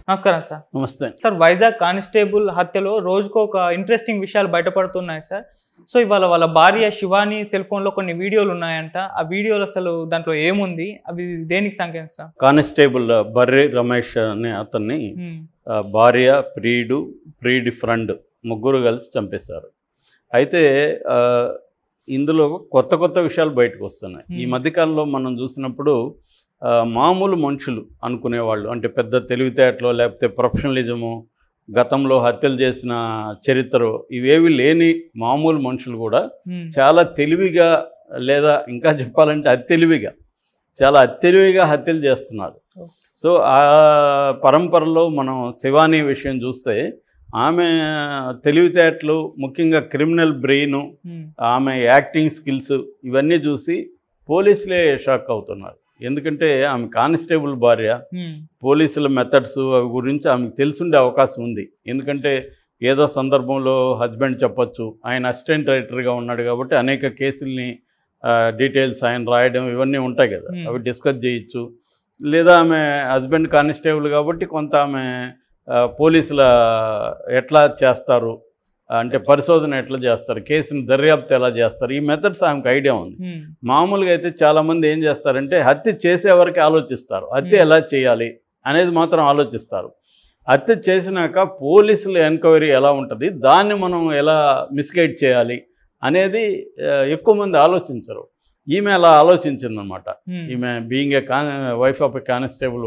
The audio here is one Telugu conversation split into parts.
నమస్కారం సార్ నమస్తే సార్ వైజాగ్ కానిస్టేబుల్ హత్యలో రోజుకు ఒక ఇంట్రెస్టింగ్ విషయాలు బయటపడుతున్నాయి సార్ సో ఇవాళ వాళ్ళ భార్య శివాని సెల్ ఫోన్లో కొన్ని వీడియోలు ఉన్నాయంట ఆ వీడియోలు అసలు దాంట్లో ఏముంది అవి దేనికి సంకేతం సార్ కానిస్టేబుల్ బర్రి రమేష్ అనే అతన్ని ఉమ్, ఆ, భార్య ప్రియుడు ప్రియుడి ఫ్రెండ్ ముగ్గురు కలిసి చంపేశారు అయితే ఆ, ఇందులో కొత్త కొత్త విషయాలు బయటకు వస్తున్నాయి ఈ Hmm. మధ్యకాలంలో మనం చూసినప్పుడు ఆ, మామూలు మనుషులు అనుకునేవాళ్ళు అంటే పెద్ద తెలివితేటలో లేకపోతే ప్రొఫెషనలిజము గతంలో హత్యలు చేసిన చరిత్ర ఇవేవి లేని మామూలు మనుషులు కూడా ఉమ్, చాలా తెలివిగా లేదా ఇంకా చెప్పాలంటే అత్యలివిగా చాలా అత్యలివిగా హత్యలు చేస్తున్నారు Okay. సో ఆ పరంపరలో మనం శివాని విషయం చూస్తే ఆమె తెలివితేటలు ముఖ్యంగా క్రిమినల్ బ్రెయిన్ ఉమ్, ఆమె యాక్టింగ్ స్కిల్స్ ఇవన్నీ చూసి పోలీసులే షాక్ అవుతున్నారు ఎందుకంటే ఆమె కానిస్టేబుల్ భార్య ఉమ్, పోలీసుల మెథడ్స్ అవి గురించి ఆమెకు తెలుసుండే అవకాశం ఉంది ఎందుకంటే ఏదో సందర్భంలో హస్బెండ్ చెప్పొచ్చు ఆయన అసిస్టెంట్ రైటర్గా ఉన్నాడు కాబట్టి అనేక కేసుల్ని డీటెయిల్స్ ఆయన రాయడం ఇవన్నీ ఉంటాయి కదా Hmm. అవి డిస్కస్ చేయొచ్చు లేదా ఆమె హస్బెండ్ కానిస్టేబుల్ కాబట్టి కొంత ఆమె ఆ, పోలీసుల ఎట్లా చేస్తారు అంటే పరిశోధన ఎట్లా చేస్తారు కేసుని దర్యాప్తు ఎలా చేస్తారు ఈ మెథడ్స్ ఆమెకు ఐడియా ఉంది ఉమ్, మామూలుగా అయితే చాలామంది ఏం చేస్తారంటే హత్య చేసేవరకు ఆలోచిస్తారు హత్య Hmm. ఎలా చేయాలి అనేది మాత్రం ఆలోచిస్తారు హత్య చేసినాక పోలీసుల ఎంక్వైరీ ఎలా ఉంటుంది దాన్ని మనం ఎలా మిస్గైడ్ చేయాలి అనేది ఆ, ఎక్కువ మంది ఆలోచించరు ఈమె అలా ఆలోచించిందనమాట ఉమ్, ఈమె being a con wife of a constable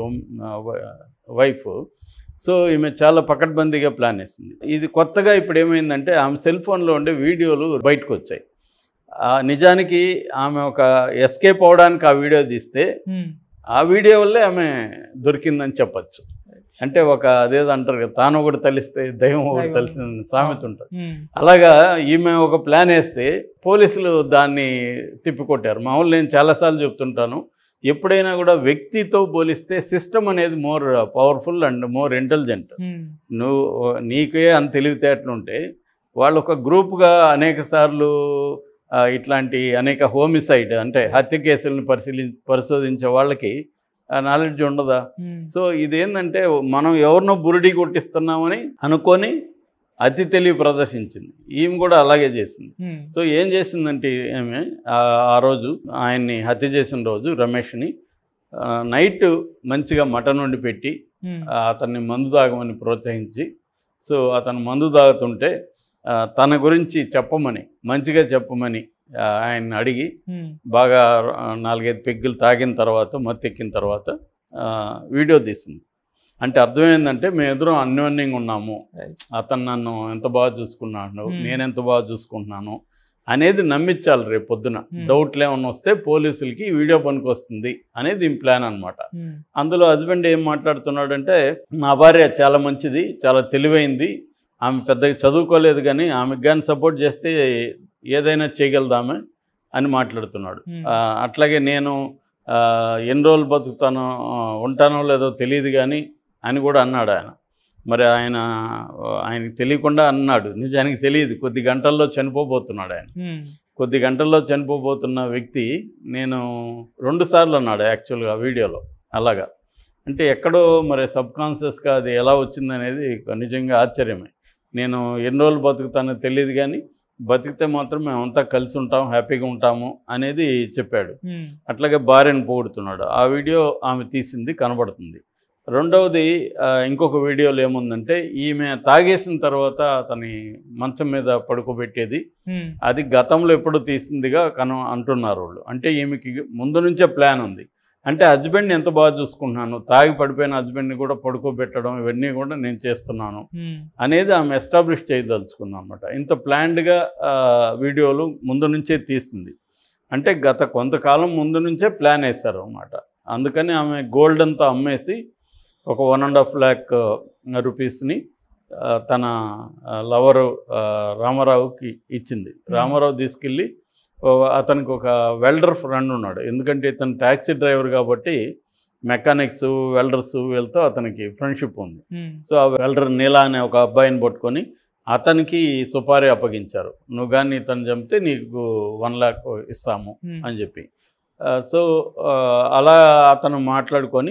wife so ఈమె చాలా పకడ్బందీగా ప్లాన్ వేసింది ఇది కొత్తగా ఇప్పుడు ఏమైందంటే ఆమె సెల్ ఫోన్లో ఉండే వీడియోలు బయటకు వచ్చాయి ఆ, నిజానికి ఆమె ఒక ఎస్కేప్ అవడానికి ఆ వీడియో తీస్తే ఉమ్, ఆ వీడియో వల్లే ఆమె దొరికిందని చెప్పచ్చు అంటే ఒక అదేదో అంటారు కదా తాను ఒకటి తలిస్తే దైవం ఒకటి దైవం. తెలిసింది సామెత ఉంటుంది ఉమ్, అలాగా ఈమె ఒక ప్లాన్ వేస్తే పోలీసులు దాన్ని తిప్పికొట్టారు మామూలు నేను చాలాసార్లు చెప్తుంటాను ఎప్పుడైనా కూడా వ్యక్తితో పోలిస్తే సిస్టమ్ అనేది more powerful and more intelligent um, నువ్వు నీకే అంత తెలివితేటలు ఉంటే వాళ్ళు ఒక గ్రూప్గా అనేక సార్లు ఆ, ఇట్లాంటి అనేక హోమిసైడ్ అంటే హత్య కేసులను పరిశీలి పరిశోధించే వాళ్ళకి నాలెడ్జ్ ఉండదా ఉమ్, సో ఇదేంటంటే మనం ఎవరినో బురిడి కొట్టిస్తున్నామని అనుకొని అతి తెలివి ప్రదర్శించింది ఈమె కూడా అలాగే చేసింది ఉమ్, సో ఏం చేసిందంటే ఆమె ఆ- ఆ రోజు ఆయన్ని హత్య చేసిన రోజు రమేష్ని ఆ, నైట్ మంచిగా మటన్ వండి పెట్టి ఉమ్, ఆ, అతన్ని మందు తాగమని ప్రోత్సహించి సో అతను మందు తాగుతుంటే ఆ, తన గురించి చెప్పమని మంచిగా చెప్పమని ఆ, ఆయన్ని అడిగి ఉమ్, బాగా ఆ, నాలుగైదు పెగ్గులు తాగిన తర్వాత మత్తెక్కిన తర్వాత ఆ, వీడియో తీసింది అంటే అర్థమైందంటే మేము ఎదురు అన్యోన్యంగా ఉన్నాము Right. అతను నన్ను ఎంత బాగా చూసుకున్నాడు Hmm. నేను ఎంత బాగా చూసుకుంటున్నాను అనేది నమ్మించాలి రేపు పొద్దున Hmm. డౌట్లు ఏమన్నా వస్తే పోలీసులకి ఈ వీడియో పనికి వస్తుంది అనేది దీని ప్లాన్ అనమాట ఉమ్, అందులో హస్బెండ్ ఏం మాట్లాడుతున్నాడంటే నా భార్య చాలా మంచిది చాలా తెలివైంది ఆమె పెద్దగా చదువుకోలేదు కానీ ఆమెకు కానీ సపోర్ట్ చేస్తే ఏదైనా చేయగలదామె అని మాట్లాడుతున్నాడు ఉమ్, ఆ, అట్లాగే నేను ఆ, ఎన్ని రోజులు బతుకుతానో ఆ, ఉంటానో లేదో తెలియదు కానీ అని కూడా అన్నాడు ఆయన మరి ఆయన ఆ, ఆయనకి తెలియకుండా అన్నాడు నిజానికి తెలియదు కొద్ది గంటల్లో చనిపోబోతున్నాడు ఆయన ఉమ్, కొద్ది గంటల్లో చనిపోబోతున్న వ్యక్తి నేను రెండు సార్లు అన్నాడు యాక్చువల్గా వీడియోలో అలాగా అంటే ఎక్కడో మరి సబ్ కాన్షియస్గా అది ఎలా వచ్చిందనేది నిజంగా ఆశ్చర్యమే నేను ఎన్ని రోజులు బతుకుతానో తెలియదు కానీ బతికితే మాత్రం మేమంతా కలిసి ఉంటాం హ్యాపీగా ఉంటాము అనేది చెప్పాడు ఉమ్, అట్లాగే భార్యను పోగొడుతున్నాడు ఆ వీడియో ఆమె తీసింది కనబడుతుంది రెండవది ఆ, ఇంకొక వీడియోలో ఏముందంటే ఈమె తాగేసిన తర్వాత అతని మంచం మీద పడుకోబెట్టేది ఉమ్, అది గతంలో ఎప్పుడు తీసిందిగా కను అంటున్నారు వాళ్ళు అంటే ఈమెకి ముందు నుంచే ప్లాన్ ఉంది అంటే హస్బెండ్ని ఎంత బాగా చూసుకుంటున్నాను తాగి పడిపోయిన హస్బెండ్ని కూడా పడుకోబెట్టడం ఇవన్నీ కూడా నేను చేస్తున్నాను ఉమ్, అనేది ఆమె ఎస్టాబ్లిష్ చేయదలుచుకుంది అనమాట ఇంత ప్లాన్డ్గా వీడియోలు ముందు నుంచే తీసింది అంటే గత కొంతకాలం ముందు నుంచే ప్లాన్ వేశారు అనమాట అందుకని ఆమె గోల్డ్ అంతా అమ్మేసి ఒక వన్ అండ్ హాఫ్ ల్యాక్ రూపీస్ని ఆ, తన ఆ, లవరు ఆ, రామారావుకి ఇచ్చింది రామారావు తీసుకెళ్ళి ఓ, అతనికి ఒక వెల్డర్ ఫ్రెండ్ ఉన్నాడు ఎందుకంటే ఇతను ట్యాక్సీ డ్రైవర్ కాబట్టి మెకానిక్స్ వెల్డర్స్ వీళ్ళతో అతనికి ఫ్రెండ్షిప్ ఉంది ఉమ్, సో ఆ వెల్డర్ నీలా అనే ఒక అబ్బాయిని పట్టుకొని అతనికి సుపారీ అప్పగించారు నువ్వు కానీ ఇతను చంపితే నీకు వన్ ల్యాక్ ఇస్తాము ఉమ్, అని చెప్పి ఆ, సో ఆ, అలా అతను మాట్లాడుకొని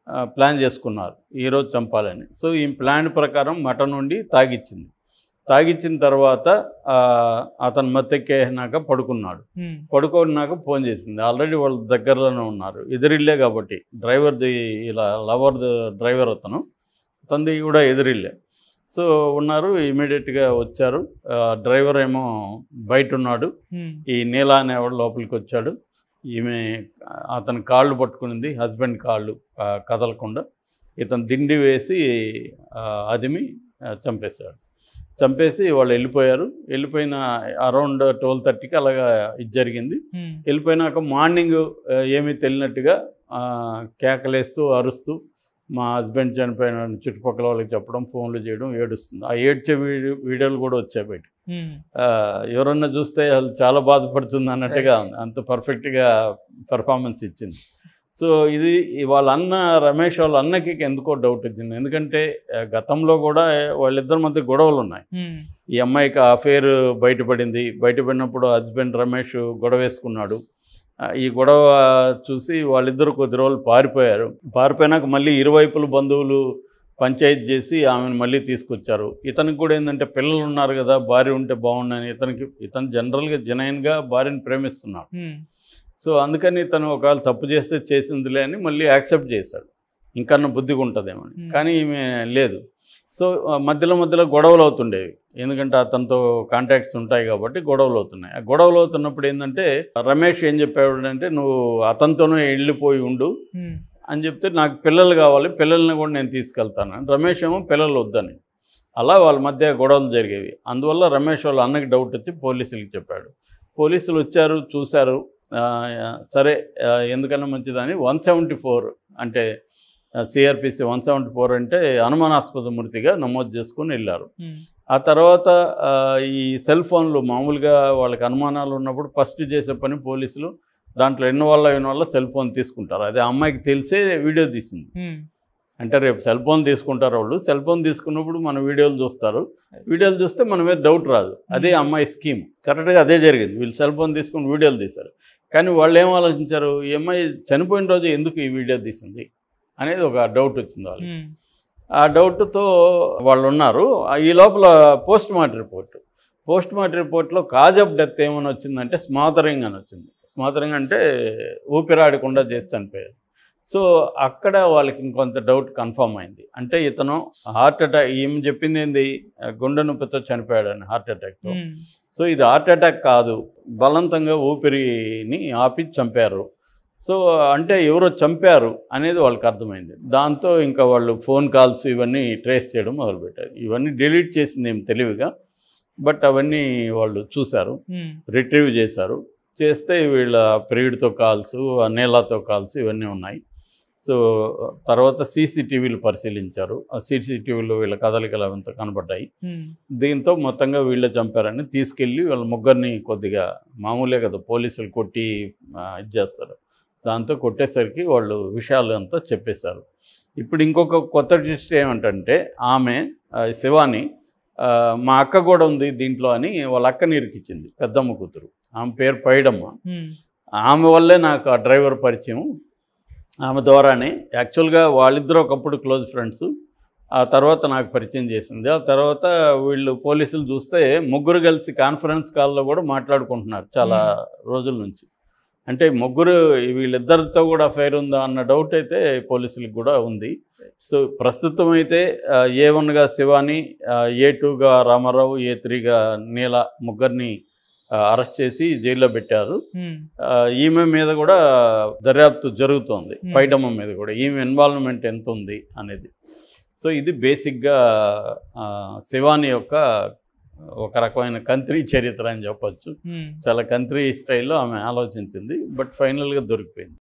ఆ, ప్లాన్ చేసుకున్నారు ఈరోజు చంపాలని సో ఈ ప్లాన్ ప్రకారం మటన్ వండి తాగిచ్చింది తాగిచ్చిన తర్వాత ఆ, అతను మత్తెక్కేనాక పడుకున్నాడు ఉమ్, పడుకున్నాక ఫోన్ చేసింది ఆల్రెడీ వాళ్ళ దగ్గరలోనే ఉన్నారు ఎదురిల్లే కాబట్టి డ్రైవర్ది ఇలా లవర్ డ్రైవర్ అతను అతనిది కూడా ఎదురిల్లే సో ఉన్నారు ఇమీడియట్గా వచ్చారు ఆ, డ్రైవర్ ఏమో బయట ఉన్నాడు ఉమ్, ఈ నీలా అనేవాడు లోపలికి వచ్చాడు ఈమె అతని కాళ్ళు పట్టుకునింది హస్బెండ్ కాళ్ళు ఆ, కదలకుండా ఇతను దిండి వేసి ఆ, అదిమి ఆ, చంపేశాడు చంపేసి వాళ్ళు వెళ్ళిపోయారు వెళ్ళిపోయిన అరౌండ్ ట్వెల్వ్ థర్టీకి అలాగా ఇది జరిగింది ఉమ్, వెళ్ళిపోయినాక మార్నింగ్ ఆ, ఏమీ తెలియనట్టుగా ఆ, కేకలేస్తూ అరుస్తూ మా హస్బెండ్ చనిపోయిన చుట్టుపక్కల వాళ్ళకి చెప్పడం ఫోన్లు చేయడం ఏడుస్తుంది ఆ ఏడ్చే వీడియో వీడియోలు కూడా వచ్చాయి బయట ఉమ్, ఆ, ఎవరన్నా చూస్తే వాళ్ళు చాలా బాధపడుతుంది అన్నట్టుగా ఉంది అంత పర్ఫెక్ట్గా పెర్ఫార్మెన్స్ ఇచ్చింది సో ఇది వాళ్ళ అన్న రమేష్ వాళ్ళ అన్నకి ఎందుకో డౌట్ వచ్చింది ఎందుకంటే ఆ, గతంలో కూడా వాళ్ళిద్దరి మధ్య గొడవలు ఉన్నాయి ఉమ్, ఈ అమ్మాయికి అఫేర్ బయటపడింది బయటపడినప్పుడు హస్బెండ్ రమేష్ గొడవ వేసుకున్నాడు ఆ, ఈ గొడవ చూసి వాళ్ళిద్దరు కొద్ది రోజులు పారిపోయారు పారిపోయినాక మళ్ళీ ఇరువైపుల బంధువులు పంచాయతీ చేసి ఆమెను మళ్ళీ తీసుకొచ్చారు ఇతనికి కూడా ఏంటంటే పిల్లలు ఉన్నారు కదా భార్య ఉంటే బాగుండని ఇతనికి ఇతను జనరల్గా జనైన్గా భార్యను ప్రేమిస్తున్నాడు ఉమ్, సో అందుకని ఇతను ఒకవేళ తప్పు చేస్తే చేసిందిలే అని మళ్ళీ యాక్సెప్ట్ చేశాడు ఇంకన్నా బుద్ధిగా ఉంటుందేమో అని. Hmm. కానీ ఈమె లేదు సో ఆ, మధ్యలో మధ్యలో గొడవలు అవుతుండేవి ఎందుకంటే అతనితో కాంటాక్ట్స్ ఉంటాయి కాబట్టి గొడవలు అవుతున్నాయి ఆ గొడవలు అవుతున్నప్పుడు ఏంటంటే రమేష్ ఏం చెప్పాడు అంటే నువ్వు అతనితోనే వెళ్ళిపోయి ఉండు ఉమ్, అని చెప్తే నాకు పిల్లలు కావాలి పిల్లల్ని కూడా నేను తీసుకెళ్తాను అని రమేష్ ఏమో పిల్లలు వద్దని అలా వాళ్ళ మధ్య గొడవలు జరిగేవి అందువల్ల రమేష్ వాళ్ళ అన్నకి డౌట్ వచ్చి పోలీసులకు చెప్పాడు పోలీసులు వచ్చారు చూశారు ఆ, సరే ఆ, ఎందుకన్నా మంచిదని వన్ సెవెంటీ ఫోర్ అంటే సిఆర్పిసి వన్ సెవెంటీ ఫోర్ అంటే అనుమానాస్పద మృతిగా నమోదు చేసుకుని వెళ్ళారు ఉమ్, ఆ తర్వాత ఆ, ఈ సెల్ ఫోన్లు మామూలుగా వాళ్ళకి అనుమానాలు ఉన్నప్పుడు ఫస్ట్ చేసే పని పోలీసులు దాంట్లో ఎన్న వల్ల అయిన వల్ల సెల్ ఫోన్ తీసుకుంటారు అదే అమ్మాయికి తెలిసే వీడియో తీసింది ఉమ్, అంటే రేపు సెల్ ఫోన్ తీసుకుంటారు వాళ్ళు సెల్ ఫోన్ తీసుకున్నప్పుడు మన వీడియోలు చూస్తారు వీడియోలు చూస్తే మన మీద డౌట్ రాదు అదే అమ్మాయి స్కీమ్ కరెక్ట్గా అదే జరిగింది వీళ్ళు సెల్ ఫోన్ తీసుకుని వీడియోలు తీశారు కానీ వాళ్ళు ఏం ఆలోచించారు ఈ అమ్మాయి చనిపోయిన రోజు ఎందుకు ఈ వీడియో తీసింది అనేది ఒక డౌట్ వచ్చింది వాళ్ళు ఉమ్, ఆ డౌట్తో వాళ్ళు ఉన్నారు ఆ ఈ లోపల post mortem report post mortem రిపోర్ట్లో కాజ్ ఆఫ్ డెత్ ఏమని వచ్చిందంటే స్మాతరింగ్ అని వచ్చింది స్మాతరింగ్ అంటే ఊపిరాడకుండా చేసి చనిపోయారు సో అక్కడ వాళ్ళకి ఇంకొంత డౌట్ కన్ఫర్మ్ అయింది అంటే ఇతను హార్ట్ అటాక్ ఈమె చెప్పింది ఏంది గుండె నొప్పితో చనిపోయాడని హార్ట్ అటాక్తో ఉమ్, సో ఇది హార్ట్ అటాక్ కాదు బలవంతంగా ఊపిరిని ఆపి చంపారు సో అంటే ఎవరో చంపారు అనేది వాళ్ళకి అర్థమైంది దాంతో ఇంకా వాళ్ళు ఫోన్ కాల్స్ ఇవన్నీ ట్రేస్ చేయడం మొదలుపెట్టారు ఇవన్నీ డిలీట్ చేసింది ఏం తెలివిగా బట్ అవన్నీ వాళ్ళు చూశారు ఉమ్, రిట్రీవ్ చేశారు చేస్తే వీళ్ళ ప్రియుడితో కాల్స్ నీళ్ళతో కాల్స్ ఇవన్నీ ఉన్నాయి సో తర్వాత సీసీటీవీలు పరిశీలించారు ఆ సీసీటీవీలో వీళ్ళ కదలికలు అవంతా కనబడ్డాయి ఉమ్, దీంతో మొత్తంగా వీళ్ళే చంపారని తీసుకెళ్ళి వాళ్ళ ముగ్గురిని కొద్దిగా మామూలే కదా పోలీసులు కొట్టి ఆ, ఇది చేస్తారు దాంతో కొట్టేసరికి వాళ్ళు విషయాలు అంతా చెప్పేశారు ఇప్పుడు ఇంకొక కొత్త ట్విస్ట్ ఏమంటంటే ఆమె ఆ, శివాని ఆ, మా అక్క కూడా ఉంది దీంట్లో అని వాళ్ళ అక్కని ఇరికిచ్చింది పెద్దమ్మ కూతురు ఆమె పేరు పైడమ్మ ఉమ్, ఆమె వల్లే నాకు ఆ డ్రైవర్ పరిచయం ఆమె ద్వారానే యాక్చువల్గా వాళ్ళిద్దరూ ఒకప్పుడు క్లోజ్ ఫ్రెండ్స్ ఆ తర్వాత నాకు పరిచయం చేసింది ఆ తర్వాత వీళ్ళు పోలీసులు చూస్తే ముగ్గురు కలిసి కాన్ఫరెన్స్ కాల్లో కూడా మాట్లాడుకుంటున్నారు చాలా రోజుల నుంచి అంటే ముగ్గురు వీళ్ళిద్దరితో కూడా అఫైర్ ఉందా అన్న డౌట్ అయితే పోలీసులకు కూడా ఉంది సో ప్రస్తుతం అయితే ఏ వన్గా శివాని ఏ టూగా రామారావు ఏ త్రీగా నీల ముగ్గురిని అరెస్ట్ చేసి జైల్లో పెట్టారు ఉమ్, ఆ, ఈమె మీద కూడా దర్యాప్తు జరుగుతోంది Hmm. పైడమ్మ మీద కూడా ఈమె ఇన్వాల్వ్మెంట్ ఎంత ఉంది అనేది సో ఇది బేసిక్గా ఆ, శివాని యొక్క ఒక రకమైన కంత్రి చరిత్ర అని చెప్పొచ్చు ఉమ్. చాలా కంత్రి స్టైల్లో ఆమె ఆలోచించింది బట్ ఫైనల్గా దొరికిపోయింది